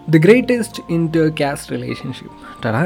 the greatest inter caste relationship ടടാ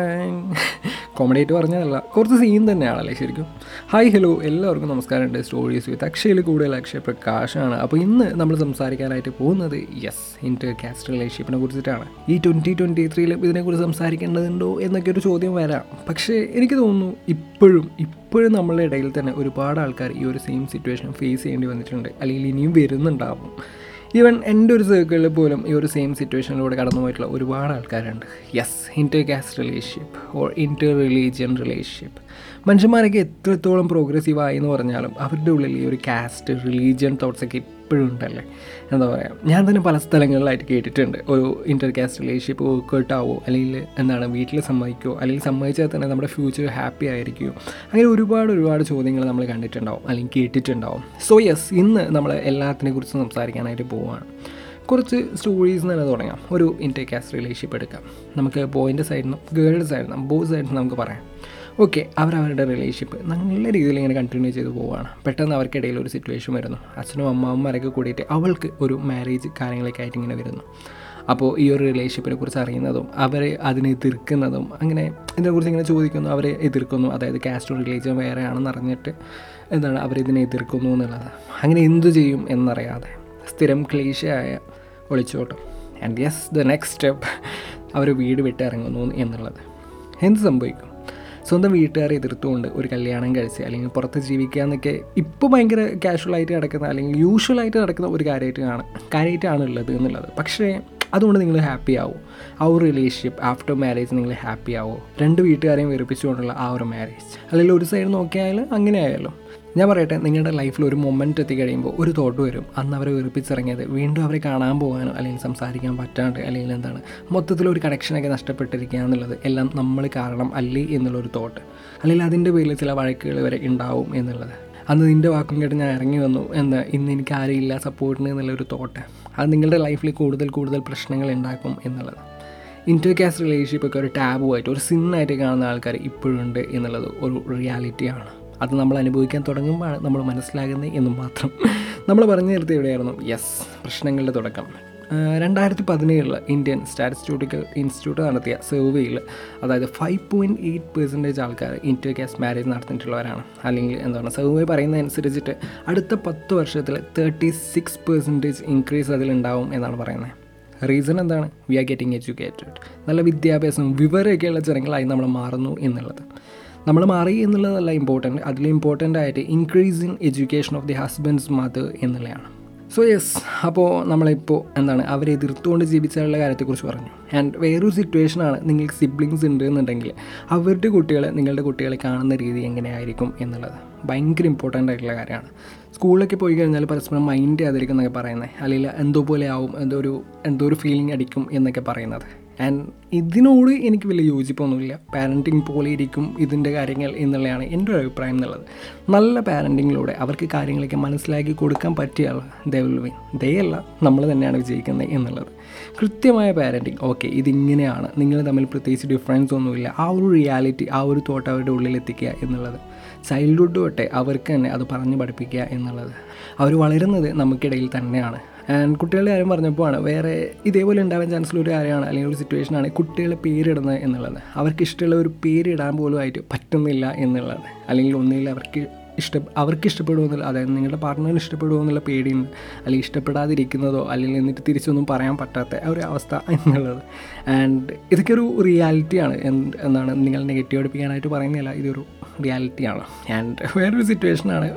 comedy ആയിട്ട് പറഞ്ഞതല്ല കുറച്ച് സീൻ തന്നെയാണല്ലേ ശരിക്കും ഹായ് ഹലോ എല്ലാവർക്കും നമസ്കാരമുണ്ട് സ്റ്റോറീസ് വിത്ത് അക്ഷയിൽ കൂടുതൽ അക്ഷയ പ്രകാശാണ് അപ്പോൾ ഇന്ന് നമ്മൾ സംസാരിക്കാനായിട്ട് പോകുന്നത് യെസ് ഇൻറ്റർ കാസ്റ്റ് റിലേഷൻഷിപ്പിനെ കുറിച്ചിട്ടാണ് ഈ ട്വൻറ്റി ട്വൻറ്റി ത്രീയിലും ഇതിനെക്കുറിച്ച് സംസാരിക്കേണ്ടതുണ്ടോ എന്നൊക്കെ ഒരു ചോദ്യം വരാം പക്ഷേ എനിക്ക് തോന്നുന്നു ഇപ്പോഴും ഇപ്പോഴും നമ്മളുടെ ഇടയിൽ തന്നെ ഒരുപാട് ആൾക്കാർ ഈ ഒരു സെയിം സിറ്റുവേഷൻ ഫേസ് ചെയ്യേണ്ടി വന്നിട്ടുണ്ട് അല്ലെങ്കിൽ ഇനിയും വരുന്നുണ്ടാവും ഈവൻ എൻ്റെ ഒരു സർക്കിളിൽ പോലും ഈ ഒരു സെയിം സിറ്റുവേഷനിലൂടെ കടന്നു പോയിട്ടുള്ള ഒരുപാട് ആൾക്കാരുണ്ട് yes inter caste relationship or inter religion relationship മനുഷ്യന്മാരൊക്കെ എത്രത്തോളം പ്രോഗ്രസീവ് ആയി എന്ന് പറഞ്ഞാലും അവരുടെ ഉള്ളിൽ ഈ ഒരു കാസ്റ്റ് റിലീജിയൻ തോട്ട്സൊക്കെ ഇപ്പോഴും ഉണ്ടല്ലേ എന്താ പറയുക ഞാൻ തന്നെ പല സ്ഥലങ്ങളിലായിട്ട് കേട്ടിട്ടുണ്ട് ഒരു ഇൻറ്റർ കാസ്റ്റ് റിലേഷൻഷിപ്പ് വർക്കൗട്ട് ആവോ അല്ലെങ്കിൽ എന്താണ് വീട്ടിൽ സമ്മതിക്കുമോ അല്ലെങ്കിൽ സമ്മതിച്ചാൽ തന്നെ നമ്മുടെ ഫ്യൂച്ചർ ഹാപ്പി ആയിരിക്കുമോ അങ്ങനെ ഒരുപാട് ഒരുപാട് ചോദ്യങ്ങൾ നമ്മൾ കണ്ടിട്ടുണ്ടാവും അല്ലെങ്കിൽ കേട്ടിട്ടുണ്ടാവും സോ യെസ് ഇന്ന് നമ്മൾ എല്ലാത്തിനെ കുറിച്ച് സംസാരിക്കാനായിട്ട് പോവുകയാണ് കുറച്ച് സ്റ്റോറീസ് തന്നെ തുടങ്ങാം ഒരു ഇൻറ്റർ കാസ്റ്റ് റിലേഷൻഷിപ്പ് എടുക്കാം നമുക്ക് ബോയിൻ്റെ സൈഡിൽ നിന്നും ഗേളുടെ സൈഡിൽ നിന്നും ബോയ് സൈഡിൽ നിന്നും നമുക്ക് പറയാം ഓക്കെ അവരവരുടെ റിലേഷൻഷിപ്പ് നല്ല രീതിയിൽ ഇങ്ങനെ കണ്ടിന്യൂ ചെയ്ത് പോവുകയാണ് പെട്ടെന്ന് അവർക്കിടയിൽ ഒരു സിറ്റുവേഷൻ വരുന്നു അച്ഛനും അമ്മാവന്മാരൊക്കെ കൂടിയിട്ട് അവൾക്ക് ഒരു മാരേജ് കാര്യങ്ങളൊക്കെ ആയിട്ട് ഇങ്ങനെ വരുന്നു അപ്പോൾ ഈ ഒരു റിലേഷൻഷിപ്പിനെ കുറിച്ച് അറിയുന്നതും അവരെ അതിനെ എതിർക്കുന്നതും അങ്ങനെ ഇതിനെക്കുറിച്ച് ഇങ്ങനെ ചോദിക്കുന്നു അവരെ എതിർക്കുന്നു അതായത് കാസ്റ്റ് റിലീജിയൻ വേറെയാണെന്ന് അറിഞ്ഞിട്ട് എന്താണ് അവരിതിനെ എതിർക്കുന്നു എന്നുള്ളത് അങ്ങനെ എന്തു ചെയ്യും എന്നറിയാതെ സ്ഥിരം ക്ലീശയായ ഒളിച്ചോട്ടം and yes the next step അവർ വീട് വിട്ട് ഇറങ്ങുന്നു എന്നുള്ളത് എന്ത് സംഭവിക്കും സ്വന്തം വീട്ടുകാരെ എതിർത്തുകൊണ്ട് ഒരു കല്യാണം കഴിച്ച് അല്ലെങ്കിൽ പുറത്ത് ജീവിക്കുക എന്നൊക്കെ ഇപ്പോൾ ഭയങ്കര കാഷ്വലായിട്ട് നടക്കുന്ന അല്ലെങ്കിൽ യൂഷ്വലായിട്ട് നടക്കുന്ന ഒരു കാര്യമായിട്ട് ആണ് കാര്യമായിട്ടാണ് ഉള്ളത് എന്നുള്ളത് പക്ഷേ അതുകൊണ്ട് നിങ്ങൾ ഹാപ്പി ആവും ആ ഒരു റിലേഷൻഷിപ്പ് ആഫ്റ്റർ മാരേജ് നിങ്ങൾ ഹാപ്പി ആവോ രണ്ട് വീട്ടുകാരെയും വെറുപ്പിച്ചുകൊണ്ടുള്ള ആ ഒരു മാരേജ് അല്ലെങ്കിൽ ഒരു സൈഡ് നോക്കിയാൽ അങ്ങനെ ആയാലും ഞാൻ പറയട്ടെ നിങ്ങളുടെ ലൈഫിൽ ഒരു മൊമെൻറ്റ് എത്തി കഴിയുമ്പോൾ ഒരു തോട്ട് വരും അന്ന് അവരെ വെറുപ്പിച്ചിറങ്ങിയത് വീണ്ടും അവരെ കാണാൻ പോകാനോ അല്ലെങ്കിൽ സംസാരിക്കാൻ പറ്റാണ്ട് അല്ലെങ്കിൽ എന്താണ് മൊത്തത്തിൽ ഒരു കണക്ഷനൊക്കെ നഷ്ടപ്പെട്ടിരിക്കുക എന്നുള്ളത് എല്ലാം നമ്മൾ കാരണം അല്ലേ എന്നുള്ളൊരു തോട്ട് അല്ലെങ്കിൽ അതിൻ്റെ പേരിൽ ചില വഴക്കുകൾ വരെ ഉണ്ടാവും എന്നുള്ളത് അന്ന് നിൻ്റെ വാക്കും കേട്ട് ഞാൻ ഇറങ്ങി വന്നു എന്ന് ഇന്ന് എനിക്ക് ആരുമില്ല സപ്പോർട്ടിന് എന്നുള്ളൊരു തോട്ട് അത് നിങ്ങളുടെ ലൈഫിൽ കൂടുതൽ കൂടുതൽ പ്രശ്നങ്ങൾ ഉണ്ടാക്കും എന്നുള്ളത് ഇൻറ്റർ കാസ്റ്റ് റിലേഷൻഷിപ്പ് ഒക്കെ ഒരു ടാബുമായിട്ട് ഒരു സിന്നായിട്ട് കാണുന്ന ആൾക്കാർ ഇപ്പോഴുണ്ട് എന്നുള്ളത് ഒരു റിയാലിറ്റിയാണ് അത് നമ്മൾ അനുഭവിക്കാൻ തുടങ്ങുമ്പോഴാണ് നമ്മൾ മനസ്സിലാകുന്നത് എന്ന് മാത്രം നമ്മൾ പറഞ്ഞു നിർത്തി എവിടെയായിരുന്നു യെസ് പ്രശ്നങ്ങളുടെ തുടക്കം രണ്ടായിരത്തി പതിനേഴിൽ ഇന്ത്യൻ സ്റ്റാറ്റിസ്റ്റിക്കൽ ഇൻസ്റ്റിറ്റ്യൂട്ട് നടത്തിയ സർവേയിൽ അതായത് ഫൈവ് പോയിൻറ്റ് എയ്റ്റ് പെർസെൻറ്റേജ് ആൾക്കാർ ഇൻറ്റർ കാസ്റ്റ് മാരേജ് നടത്തിയിട്ടുള്ളവരാണ് അല്ലെങ്കിൽ എന്താണ് സർവേ പറയുന്നതനുസരിച്ചിട്ട് അടുത്ത പത്ത് വർഷത്തിൽ തേർട്ടി സിക്സ് പെർസെൻറ്റേജ് ഇൻക്രീസ് അതിലുണ്ടാവും എന്നാണ് പറയുന്നത് റീസൺ എന്താണ് വി ആർ ഗെറ്റിംഗ് എഡ്യൂക്കേറ്റഡ് നല്ല വിദ്യാഭ്യാസം വിവരമൊക്കെയുള്ള ജനങ്ങളായി നമ്മൾ മാറുന്നു എന്നുള്ളത് നമ്മൾ മാറി എന്നുള്ളതല്ല ഇമ്പോർട്ടൻറ്റ് അതിൽ ഇമ്പോർട്ടൻ്റ് ആയിട്ട് increase in education of the husband's mother എന്നുള്ളതാണ് സോ യെസ് അപ്പോൾ നമ്മളിപ്പോൾ എന്താണ് അവരെ എതിർത്തുകൊണ്ട് ജീവിച്ചാലുള്ള കാര്യത്തെക്കുറിച്ച് പറഞ്ഞു ആൻഡ് വേറൊരു സിറ്റുവേഷനാണ് നിങ്ങൾക്ക് സിബ്ലിങ്സ് ഉണ്ട് എന്നുണ്ടെങ്കിൽ അവരുടെ കുട്ടികളെ നിങ്ങളുടെ കുട്ടികളെ കാണുന്ന രീതി എങ്ങനെയായിരിക്കും എന്നുള്ളത് ഭയങ്കര ഇമ്പോർട്ടൻ്റ് ആയിട്ടുള്ള കാര്യമാണ് സ്കൂളിലൊക്കെ പോയി കഴിഞ്ഞാൽ പരസ്പരം മൈൻഡ് ചെയ്യാതിരിക്കും എന്നൊക്കെ പറയുന്നത് അല്ലെങ്കിൽ എന്തോ പോലെ ആവും എന്തോ ഒരു എന്തോ ഒരു ഫീലിംഗ് അടിക്കും എന്നൊക്കെ പറയുന്നത് ആൻഡ് ഇതിനോട് എനിക്ക് വലിയ യോജിപ്പൊന്നുമില്ല പാരൻറ്റിങ് പോലെ ഇരിക്കും ഇതിൻ്റെ കാര്യങ്ങൾ എന്നുള്ളതാണ് എൻ്റെ ഒരു അഭിപ്രായം എന്നുള്ളത് നല്ല പാരൻറ്റിങ്ങിലൂടെ അവർക്ക് കാര്യങ്ങളൊക്കെ മനസ്സിലാക്കി കൊടുക്കാൻ പറ്റിയ ദേ വിൽ വിൻ ദേ അല്ല നമ്മൾ തന്നെയാണ് വിജയിക്കുന്നത് എന്നുള്ളത് കൃത്യമായ പാരൻറ്റിങ് ഓക്കെ ഇതിങ്ങനെയാണ് നിങ്ങൾ തമ്മിൽ പ്രത്യേകിച്ച് ഡിഫറൻസ് ഒന്നുമില്ല ആ ഒരു റിയാലിറ്റി ആ ഒരു തോട്ട് അവരുടെ ഉള്ളിൽ എത്തിക്കുക എന്നുള്ളത് ചൈൽഡ്ഹുഡ് തൊട്ടേ അവർക്ക് തന്നെ അത് പറഞ്ഞു പഠിപ്പിക്കുക എന്നുള്ളത് അവർ വളരുന്നത് നമുക്കിടയിൽ തന്നെയാണ് ആൻഡ് കുട്ടികളുടെ കാര്യം പറഞ്ഞപ്പോഴാണ് വേറെ ഇതേപോലെ ഉണ്ടാവാൻ ചാൻസുള്ള ഒരു കാര്യമാണ് അല്ലെങ്കിൽ ഒരു സിറ്റുവേഷനാണ് കുട്ടികളെ പേരിടുന്നത് എന്നുള്ളത് അവർക്ക് ഇഷ്ടമുള്ള ഒരു പേരിടാൻ പോലും ആയിട്ട് പറ്റുന്നില്ല എന്നുള്ളത് അല്ലെങ്കിൽ ഒന്നുമില്ല അവർക്ക് ഇഷ്ട അവർക്ക് ഇഷ്ടപ്പെടുമെന്നില്ല അതായത് നിങ്ങളുടെ പാർട്ട്ണറിന് ഇഷ്ടപ്പെടുമോ എന്നുള്ള പേടിയുണ്ട് അല്ലെങ്കിൽ ഇഷ്ടപ്പെടാതിരിക്കുന്നതോ അല്ലെങ്കിൽ എന്നിട്ട് തിരിച്ചൊന്നും പറയാൻ പറ്റാത്ത ഒരു അവസ്ഥ എന്നുള്ളത് ആൻഡ് ഇതൊക്കെ ഒരു റിയാലിറ്റിയാണ് എന്താണ് നിങ്ങൾ നെഗറ്റീവ് അടുപ്പിക്കാനായിട്ട് പറയുന്നില്ല ഇതൊരു റിയാലിറ്റിയാണ് ആൻഡ് വേറൊരു സിറ്റുവേഷനാണ്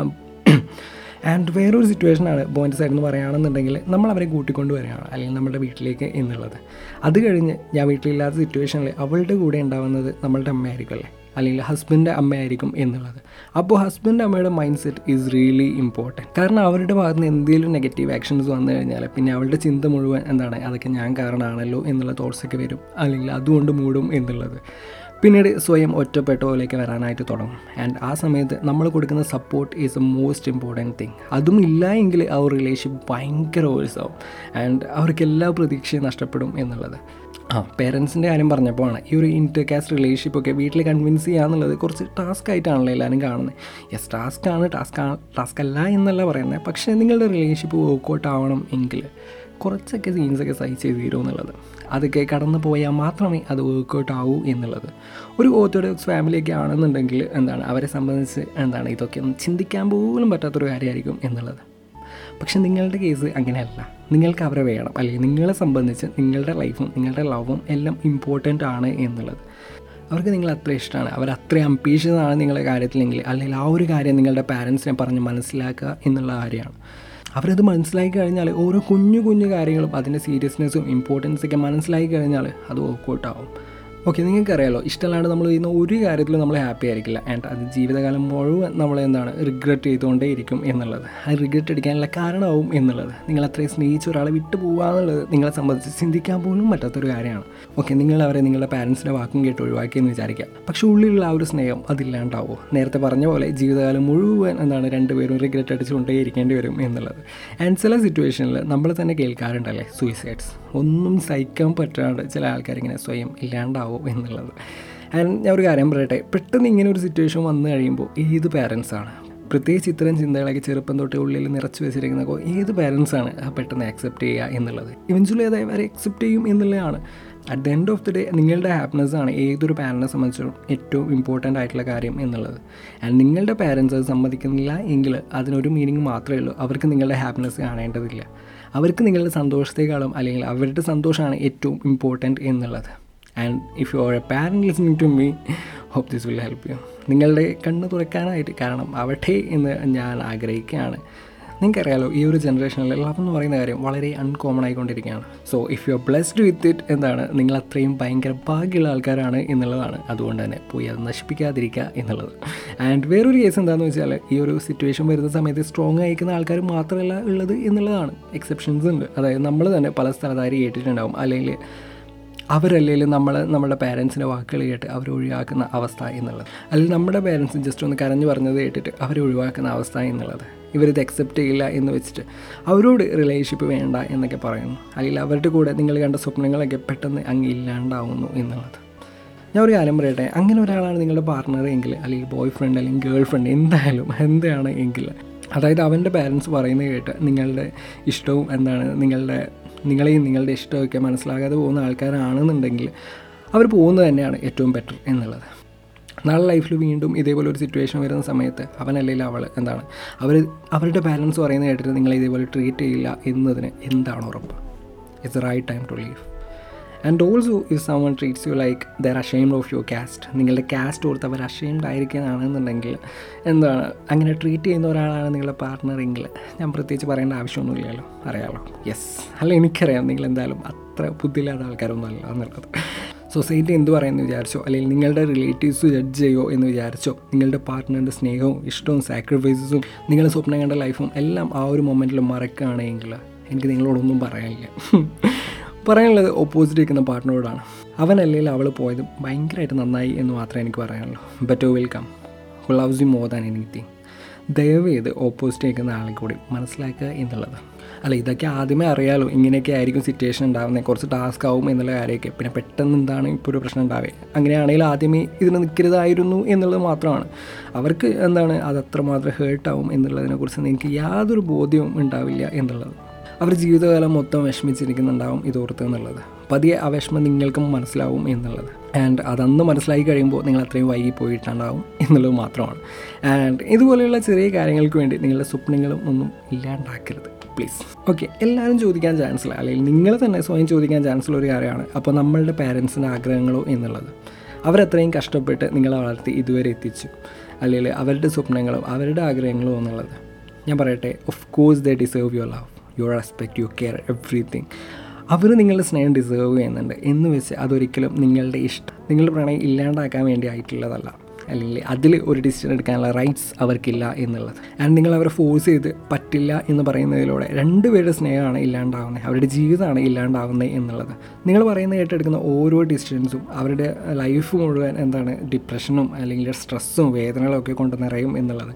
ആൻഡ് വേറൊരു സിറ്റുവേഷനാണ് ബോയിൻ്റെ സൈഡിൽ നിന്ന് പറയുകയാണെന്നുണ്ടെങ്കിൽ നമ്മൾ അവരെ കൂട്ടിക്കൊണ്ട് വരികയാണ് അല്ലെങ്കിൽ നമ്മുടെ വീട്ടിലേക്ക് എന്നുള്ളത് അത് കഴിഞ്ഞ് ഞാൻ വീട്ടിലില്ലാത്ത സിറ്റുവേഷനിൽ അവളുടെ കൂടെ ഉണ്ടാവുന്നത് നമ്മളുടെ അമ്മയായിരിക്കും അല്ലേ അല്ലെങ്കിൽ ഹസ്ബൻഡ് അമ്മയായിരിക്കും എന്നുള്ളത് അപ്പോൾ ഹസ്ബൻഡ് അമ്മയുടെ mind set is really important കാരണം അവരുടെ ഭാഗത്ത് നിന്ന് എന്തെങ്കിലും നെഗറ്റീവ് ആക്ഷൻസ് വന്നു കഴിഞ്ഞാൽ പിന്നെ അവളുടെ ചിന്ത മുഴുവൻ എന്താണ് അതൊക്കെ ഞാൻ കാരണമാണല്ലോ എന്നുള്ള തോട്ട്സൊക്കെ വരും അല്ലെങ്കിൽ അതുകൊണ്ട് മൂടും എന്നുള്ളത് പിന്നീട് സ്വയം ഒറ്റപ്പെട്ട പോലെയൊക്കെ വരാനായിട്ട് തുടങ്ങും ആൻഡ് ആ സമയത്ത് നമ്മൾ കൊടുക്കുന്ന support is a most important thing അതും ഇല്ല എങ്കിൽ ആ ഒരു റിലേഷൻഷിപ്പ് ഭയങ്കര ഓഴ്സാവും ആൻഡ് അവർക്ക് എല്ലാ പ്രതീക്ഷയും നഷ്ടപ്പെടും എന്നുള്ളത് ആ പേരൻസിൻ്റെ കാര്യം പറഞ്ഞപ്പോഴാണ് ഈ ഒരു ഇൻറ്റർ കാസ്റ്റ് റിലേഷൻഷിപ്പ് ഒക്കെ വീട്ടിൽ കൺവിൻസ് ചെയ്യുക എന്നുള്ളത് കുറച്ച് ടാസ്ക് ആയിട്ടാണല്ലോ എല്ലാവരും കാണുന്നത് യെസ് ടാസ്ക് ആണ് ടാസ്ക് ടാസ്ക് അല്ല എന്നല്ല പറയുന്നത് പക്ഷേ നിങ്ങളുടെ റിലേഷൻഷിപ്പ് വർക്കൗട്ട് ആവണം എങ്കിൽ കുറച്ചൊക്കെ സീൻസൊക്കെ സഹിച്ച് തീരും എന്നുള്ളത് അതൊക്കെ കടന്നു പോയാൽ മാത്രമേ അത് വർക്കൗട്ട് ആവൂ എന്നുള്ളത് ഒരു ഓർത്തഡോക്സ് ഫാമിലിയൊക്കെ ആണെന്നുണ്ടെങ്കിൽ എന്താണ് അവരെ സംബന്ധിച്ച് എന്താണ് ഇതൊക്കെ ഒന്ന് ചിന്തിക്കാൻ പോലും പറ്റാത്തൊരു കാര്യമായിരിക്കും എന്നുള്ളത് പക്ഷെ നിങ്ങളുടെ കേസ് അങ്ങനെയല്ല നിങ്ങൾക്ക് അവരെ വേണം അല്ലെങ്കിൽ നിങ്ങളെ സംബന്ധിച്ച് നിങ്ങളുടെ ലൈഫും നിങ്ങളുടെ ലവും എല്ലാം ഇമ്പോർട്ടൻ്റ് ആണ് എന്നുള്ളത് അവർക്ക് നിങ്ങൾ അത്ര ഇഷ്ടമാണ് അവർ അത്ര അംബീഷ്യസ് ആണ് നിങ്ങളുടെ കാര്യത്തിലെങ്കിൽ അല്ലെങ്കിൽ ആ ഒരു കാര്യം നിങ്ങളുടെ പാരൻസിനെ പറഞ്ഞ് മനസ്സിലാക്കുക എന്നുള്ള കാര്യമാണ് അവരത് മനസ്സിലാക്കി കഴിഞ്ഞാൽ ഓരോ കുഞ്ഞു കുഞ്ഞു കാര്യങ്ങളും അതിൻ്റെ സീരിയസ്നെസ്സും ഇമ്പോർട്ടൻസൊക്കെ മനസ്സിലാക്കി കഴിഞ്ഞാൽ അത് വർക്കൗട്ട് ആവും ഓക്കെ നിങ്ങൾക്കറിയാലോ ഇഷ്ടമല്ലാണ്ട് നമ്മൾ ചെയ്യുന്ന ഒരു കാര്യത്തിലും നമ്മൾ ഹാപ്പി ആയിരിക്കില്ല ആൻഡ് അത് ജീവിതകാലം മുഴുവൻ നമ്മൾ എന്താണ് റിഗ്രറ്റ് ചെയ്തുകൊണ്ടേ ഇരിക്കും എന്നുള്ളത് ആ റിഗ്രറ്റ് അടിക്കാനുള്ള കാരണമാവും എന്നുള്ളത് നിങ്ങൾ അത്രയും സ്നേഹിച്ച ഒരാളെ വിട്ടു പോകുക എന്നുള്ളത് നിങ്ങളെ സംബന്ധിച്ച് ചിന്തിക്കാൻ പോലും പറ്റാത്തൊരു കാര്യമാണ് ഓക്കെ നിങ്ങൾ അവരെ നിങ്ങളുടെ പാരൻസിൻ്റെ വാക്കും കേട്ട് ഒഴിവാക്കിയെന്ന് വിചാരിക്കുക പക്ഷേ ഉള്ളിലുള്ള ആ ഒരു സ്നേഹം അതില്ലാണ്ടാവോ നേരത്തെ പറഞ്ഞ പോലെ ജീവിതകാലം മുഴുവൻ എന്താണ് രണ്ടുപേരും റിഗ്രറ്റ് അടിച്ചുകൊണ്ടേ ഇരിക്കേണ്ടി വരും എന്നുള്ളത് ആൻഡ് ചില സിറ്റുവേഷനിൽ നമ്മൾ തന്നെ കേൾക്കാറുണ്ടല്ലേ സൂയിസൈഡ്സ് ഒന്നും സഹിക്കാൻ പറ്റാണ്ട് ചില ആൾക്കാരിങ്ങനെ സ്വയം ഇല്ലാണ്ടാവും എന്നുള്ളത് ആൻഡ് ഞാൻ ഒരു കാര്യം പറയട്ടെ പെട്ടെന്ന് ഇങ്ങനെ ഒരു സിറ്റുവേഷൻ വന്നു കഴിയുമ്പോൾ ഏത് പാരൻസാണ് പ്രത്യേകിച്ച് ഇത്തരം ചിന്തകളൊക്കെ ചെറുപ്പം തൊട്ട് ഉള്ളിൽ നിറച്ച് വെച്ചിരിക്കുന്ന ഏത് പാരൻസാണ് പെട്ടെന്ന് ആക്സെപ്റ്റ് ചെയ്യുക എന്നുള്ളത് ഇവൻച്വലി അത് അവരെ അക്സെപ്റ്റ് ചെയ്യും എന്നുള്ളതാണ് at the end of the day നിങ്ങളുടെ ഹാപ്പിനെസ് ആണ് ഏതൊരു പാരൻറ്റിനെ സംബന്ധിച്ചും ഏറ്റവും ഇമ്പോർട്ടൻ്റ് ആയിട്ടുള്ള കാര്യം എന്നുള്ളത് ആൻഡ് നിങ്ങളുടെ പാരൻസ് അത് സമ്മതിക്കുന്നില്ല എങ്കിൽ അതിനൊരു മീനിങ് മാത്രമേ ഉള്ളൂ അവർക്ക് നിങ്ങളുടെ ഹാപ്പിനെസ് കാണേണ്ടതില്ല അവർക്ക് നിങ്ങളുടെ സന്തോഷത്തെക്കാളും അല്ലെങ്കിൽ അവരുടെ സന്തോഷമാണ് ഏറ്റവും ഇമ്പോർട്ടൻറ്റ് എന്നുള്ളത് and if you are a parent listening to me hope this will help you നിങ്ങളുടെ കണ്ണ് തുറക്കാനായിട്ട് കാരണം ആവട്ടെ എന്ന് ഞാൻ ആഗ്രഹിക്കുകയാണ് നിങ്ങൾക്കറിയാലോ ഈ ഒരു ജനറേഷനിൽ ലവ് എന്ന് പറയുന്ന കാര്യം വളരെ അൺകോമൺ ആയിക്കൊണ്ടിരിക്കുകയാണ് so if you are blessed with it എന്താണ് നിങ്ങൾ അത്രയും ഭയങ്കര ഭാഗ്യമുള്ള ആൾക്കാരാണ് എന്നുള്ളതാണ് അതുകൊണ്ട് തന്നെ പോയി അത് നശിപ്പിക്കാതിരിക്കുക എന്നുള്ളത് ആൻഡ് വേറൊരു കേസ് എന്താണെന്ന് വെച്ചാൽ ഈ ഒരു സിറ്റുവേഷൻ വരുന്ന സമയത്ത് സ്ട്രോങ് ആയിരിക്കുന്ന ആൾക്കാർ മാത്രമല്ല ഉള്ളത് എന്നുള്ളതാണ് എക്സെപ്ഷൻസ് ഉണ്ട് അതായത് നമ്മൾ തന്നെ പല സ്ഥലത്താരി കേട്ടിട്ടുണ്ടാവും അല്ലെങ്കിൽ അവരല്ലെങ്കിലും നമ്മൾ നമ്മുടെ പാരൻസിൻ്റെ വാക്കുകൾ കേട്ട് അവരെ ഒഴിവാക്കുന്ന അവസ്ഥ എന്നുള്ളത് അല്ലെങ്കിൽ നമ്മുടെ പാരൻസ് ജസ്റ്റ് ഒന്ന് കരഞ്ഞു പറഞ്ഞത് കേട്ടിട്ട് അവരെ ഒഴിവാക്കുന്ന അവസ്ഥ എന്നുള്ളത് ഇവരിത് അക്സെപ്റ്റ് ചെയ്യില്ല എന്ന് വെച്ചിട്ട് അവരോട് റിലേഷൻഷിപ്പ് വേണ്ട എന്നൊക്കെ പറയുന്നു അല്ലെങ്കിൽ അവരുടെ കൂടെ നിങ്ങൾ കണ്ട സ്വപ്നങ്ങളൊക്കെ പെട്ടെന്ന് അങ്ങ് ഇല്ലാണ്ടാവുന്നു എന്നുള്ളത് ഞാൻ ഒരു കാര്യം പറയട്ടെ അങ്ങനെ ഒരാളാണ് നിങ്ങളുടെ പാർട്ണർ എങ്കിൽ അല്ലെങ്കിൽ ബോയ് ഫ്രണ്ട് അല്ലെങ്കിൽ ഗേൾ ഫ്രണ്ട് എന്തായാലും എന്താണ് എങ്കിൽ അതായത് അവൻ്റെ പാരൻസ് പറയുന്നത് കേട്ട് നിങ്ങളുടെ ഇഷ്ടവും എന്താണ് നിങ്ങളുടെ നിങ്ങളെയും നിങ്ങളുടെ ഇഷ്ടമൊക്കെ മനസ്സിലാകാതെ പോകുന്ന ആൾക്കാരാണെന്നുണ്ടെങ്കിൽ അവർ പോകുന്നത് തന്നെയാണ് ഏറ്റവും ബെറ്റർ എന്നുള്ളത് നാളെ ലൈഫിൽ വീണ്ടും ഇതേപോലെ ഒരു സിറ്റുവേഷൻ വരുന്ന സമയത്ത് അവനല്ലെങ്കിൽ അവൾ എന്താണ് അവർ അവരുടെ പാരൻസ് പറയുന്നത് കേട്ടിട്ട് നിങ്ങളെ ഇതേപോലെ ട്രീറ്റ് ചെയ്യില്ല എന്നതിന് എന്താണ് ഉറപ്പ് it's right time to leave and also if someone treats you like they're ashamed of your caste നിങ്ങളുടെ കാസ്റ്റ് ഓർത്ത് അവർ അഷെയിംഡ് ആയിരിക്കുന്നതാണെന്നുണ്ടെങ്കിൽ എന്താണ് അങ്ങനെ ട്രീറ്റ് ചെയ്യുന്ന ഒരാളാണ് നിങ്ങളുടെ പാർട്ട്ണർ എങ്കിൽ ഞാൻ പ്രത്യേകിച്ച് പറയേണ്ട ആവശ്യമൊന്നുമില്ലല്ലോ അറിയാമല്ലോ യെസ് അല്ല എനിക്കറിയാം നിങ്ങൾ എന്തായാലും അത്ര ബുദ്ധിയില്ലാത്ത ആൾക്കാരൊന്നും അല്ല എന്നുള്ളത് സൊസൈറ്റി എന്ത് പറയുമെന്ന് വിചാരിച്ചോ അല്ലെങ്കിൽ നിങ്ങളുടെ റിലേറ്റീവ്സ് ജഡ്ജ് ചെയ്യോ എന്ന് വിചാരിച്ചോ നിങ്ങളുടെ പാർട്ട്ണറിൻ്റെ സ്നേഹവും ഇഷ്ടവും സാക്രിഫൈസസും നിങ്ങളുടെ സ്വപ്നം കണ്ട ലൈഫും എല്ലാം ആ ഒരു മൊമെൻറ്റിൽ മറക്കുകയാണെങ്കിൽ എനിക്ക് നിങ്ങളോടൊന്നും പറയാനില്ല പറയാനുള്ളത് ഓപ്പോസിറ്റ് നിൽക്കുന്ന പാർട്ട്ണറോടാണ് അവനല്ലെങ്കിൽ അവൾ പോയത് ഭയങ്കരമായിട്ട് നന്നായി എന്ന് മാത്രമേ എനിക്ക് പറയാനുള്ളൂ better welcome who loves you more than anything ദയവ് ചെയ്ത് ഓപ്പോസിറ്റ് നിൽക്കുന്ന ആളെ കൂടി മനസ്സിലാക്കുക എന്നുള്ളത് അല്ല ഇതൊക്കെ ആദ്യമേ അറിയാലോ ഇങ്ങനെയൊക്കെ ആയിരിക്കും സിറ്റുവേഷൻ ഉണ്ടാകുന്നത് കുറച്ച് ടാസ്ക് ആവും എന്നുള്ള കാര്യമൊക്കെ പിന്നെ പെട്ടെന്ന് എന്താണ് ഇപ്പോൾ ഒരു പ്രശ്നം ഉണ്ടാവുക അങ്ങനെയാണെങ്കിൽ ആദ്യമേ ഇതിന് നിൽക്കരുതായിരുന്നു എന്നുള്ളത് മാത്രമാണ് അവർക്ക് എന്താണ് അത് അത്രമാത്രം ഹേർട്ടാവും എന്നുള്ളതിനെക്കുറിച്ച് എനിക്ക് യാതൊരു ബോധ്യവും ഉണ്ടാവില്ല എന്നുള്ളത് അവർ ജീവിതകാലം മൊത്തം വിഷമിച്ചിരിക്കുന്നുണ്ടാവും ഇതോർത്ത് എന്നുള്ളത് പതിയെ ആ വിഷമം നിങ്ങൾക്കും മനസ്സിലാവും എന്നുള്ളത് ആൻഡ് അതന്ന് മനസ്സിലാക്കി കഴിയുമ്പോൾ നിങ്ങൾ അത്രയും വൈകി പോയിട്ടുണ്ടാവും എന്നുള്ളത് മാത്രമാണ് ആൻഡ് ഇതുപോലെയുള്ള ചെറിയ കാര്യങ്ങൾക്ക് വേണ്ടി നിങ്ങളുടെ സ്വപ്നങ്ങളും ഒന്നും ഇല്ലാണ്ടാക്കരുത് പ്ലീസ് ഓക്കെ എല്ലാവരും ചോദിക്കാൻ ചാൻസ് ഇല്ല അല്ലെങ്കിൽ നിങ്ങൾ തന്നെ സ്വയം ചോദിക്കാൻ ചാൻസ് ഉള്ള ഒരു കാര്യമാണ് അപ്പോൾ നമ്മളുടെ പാരൻസിൻ്റെ ആഗ്രഹങ്ങളോ എന്നുള്ളത് അവരത്രയും കഷ്ടപ്പെട്ട് നിങ്ങളെ വളർത്തി ഇതുവരെ എത്തിച്ചു അല്ലെങ്കിൽ അവരുടെ സ്വപ്നങ്ങളും അവരുടെ ആഗ്രഹങ്ങളും എന്നുള്ളത് ഞാൻ പറയട്ടെ of course they deserve your love your respect your care everything അവർ നിങ്ങളുടെ സ്നേഹം ഡിസേർവ് ചെയ്യുന്നുണ്ട് എന്ന് വെച്ച് അതൊരിക്കലും നിങ്ങളുടെ ഇഷ്ടം നിങ്ങളുടെ പ്രണയം ഇല്ലാണ്ടാക്കാൻ വേണ്ടി ആയിട്ടുള്ളതല്ല അല്ലെങ്കിൽ അതിൽ ഒരു ഡിസിഷൻ എടുക്കാനുള്ള റൈറ്റ്സ് അവർക്കില്ല എന്നുള്ളത് ആൻഡ് നിങ്ങൾ അവരെ ഫോഴ്സ് ചെയ്ത് പറ്റില്ല എന്ന് പറയുന്നതിലൂടെ രണ്ടുപേരുടെ സ്നേഹമാണ് ഇല്ലാണ്ടാവുന്നത് അവരുടെ ജീവിതമാണ് ഇല്ലാണ്ടാവുന്നത് എന്നുള്ളത് നിങ്ങൾ പറയുന്ന കേട്ടെടുക്കുന്ന ഓരോ ഡിസിഷൻസും അവരുടെ ലൈഫ് മുഴുവൻ എന്താണ് ഡിപ്രഷനും അല്ലെങ്കിൽ സ്ട്രെസ്സും വേദനകളും ഒക്കെ കൊണ്ട് നിറയും എന്നുള്ളത്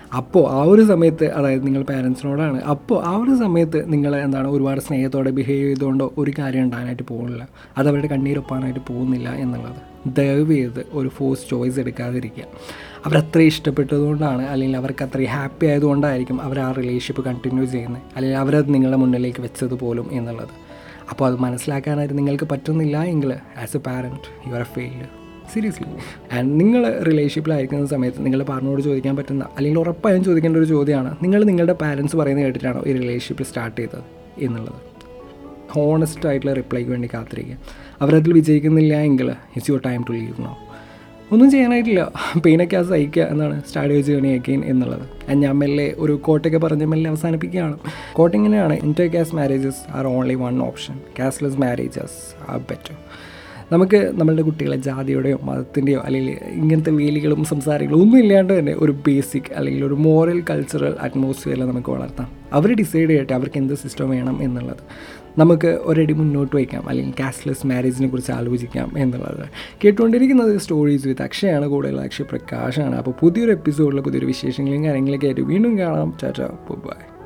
അപ്പോൾ ആ ഒരു സമയത്ത് അതായത് നിങ്ങൾ പാരൻസിനോടാണ് അപ്പോൾ ആ ഒരു സമയത്ത് നിങ്ങൾ എന്താണ് ഒരുപാട് സ്നേഹത്തോടെ ബിഹേവ് ചെയ്തുകൊണ്ടോ ഒരു കാര്യം ഉണ്ടാകാനായിട്ട് പോകുന്നില്ല അത് അവരുടെ കണ്ണീരൊപ്പാനായിട്ട് പോകുന്നില്ല എന്നുള്ളത് ദയവ് ചെയ്ത് ഒരു ഫോഴ്സ് ചോയ്സ് എടുക്കാതിരിക്കുക അവരത്ര ഇഷ്ടപ്പെട്ടതുകൊണ്ടാണ് അല്ലെങ്കിൽ അവർക്ക് അത്രയും ഹാപ്പി ആയതുകൊണ്ടായിരിക്കും അവർ ആ റിലേഷൻഷിപ്പ് കണ്ടിന്യൂ ചെയ്യുന്നത് അല്ലെങ്കിൽ അവരത് നിങ്ങളുടെ മുന്നിലേക്ക് വെച്ചത് പോലും എന്നുള്ളത് അപ്പോൾ അത് മനസ്സിലാക്കാനായിട്ട് നിങ്ങൾക്ക് പറ്റുന്നില്ല എങ്കിൽ as a parent you are a failed seriously and നിങ്ങൾ റിലേഷൻഷിപ്പിലായിരിക്കുന്ന സമയത്ത് നിങ്ങളുടെ പാർട്ണറോട് ചോദിക്കാൻ പറ്റുന്ന അല്ലെങ്കിൽ ഉറപ്പായും ചോദിക്കേണ്ട ഒരു ചോദ്യമാണ് നിങ്ങൾ നിങ്ങളുടെ പാരൻസ് പറയുന്നത് കേട്ടിട്ടാണോ ഈ റിലേഷൻഷിപ്പ് സ്റ്റാർട്ട് ചെയ്തത് എന്നുള്ളത് ഹോണസ്റ്റ് ആയിട്ടുള്ള റിപ്ലൈക്ക് വേണ്ടി കാത്തിരിക്കുക അവരതിൽ വിജയിക്കുന്നില്ല എങ്കിൽ it's your time to leave no ഒന്നും ചെയ്യാനായിട്ടില്ല പെയിനൊക്കെ ആ സഹിക്കുക എന്നാണ് സ്റ്റാർട്ട് ജേണി അഗെയിൻ എന്നുള്ളത് And ഞാൻ മെല്ലെ ഒരു കോട്ടയൊക്കെ പറഞ്ഞ് മെല്ലെ അവസാനിപ്പിക്കുകയാണ് കോട്ട ഇങ്ങനെയാണ് inter caste marriages are only one option castless marriages are better നമുക്ക് നമ്മളുടെ കുട്ടികളെ ജാതിയുടെയോ മതത്തിൻ്റെയോ അല്ലെങ്കിൽ ഇങ്ങനത്തെ വേലികളും സംസാരങ്ങളും ഒന്നും ഇല്ലാണ്ട് തന്നെ ഒരു ബേസിക് അല്ലെങ്കിൽ ഒരു മോറൽ കൾച്ചറൽ അറ്റ്മോസ്ഫിയറിൽ നമുക്ക് വളർത്താം അവർ ഡിസൈഡ് ചെയ്യട്ടെ അവർക്ക് എന്ത് സിസ്റ്റം വേണം എന്നുള്ളത് നമുക്ക് ഒരടി മുന്നോട്ട് വയ്ക്കാം അല്ലെങ്കിൽ കാസ്റ്റ്ലെസ് മാരേജിനെ കുറിച്ച് ആലോചിക്കാം എന്നുള്ളത് കേട്ടുകൊണ്ടിരിക്കുന്നത് സ്റ്റോറീസ് വിത്ത് അക്ഷയാണ് കൂടുതൽ അക്ഷയ് പ്രകാശാണ് അപ്പോൾ പുതിയൊരു എപ്പിസോഡിൽ പുതിയൊരു വിശേഷങ്ങളും കാര്യങ്ങളൊക്കെ ആയിട്ട് വീണ്ടും കാണാം ചാറ്റ ബൈ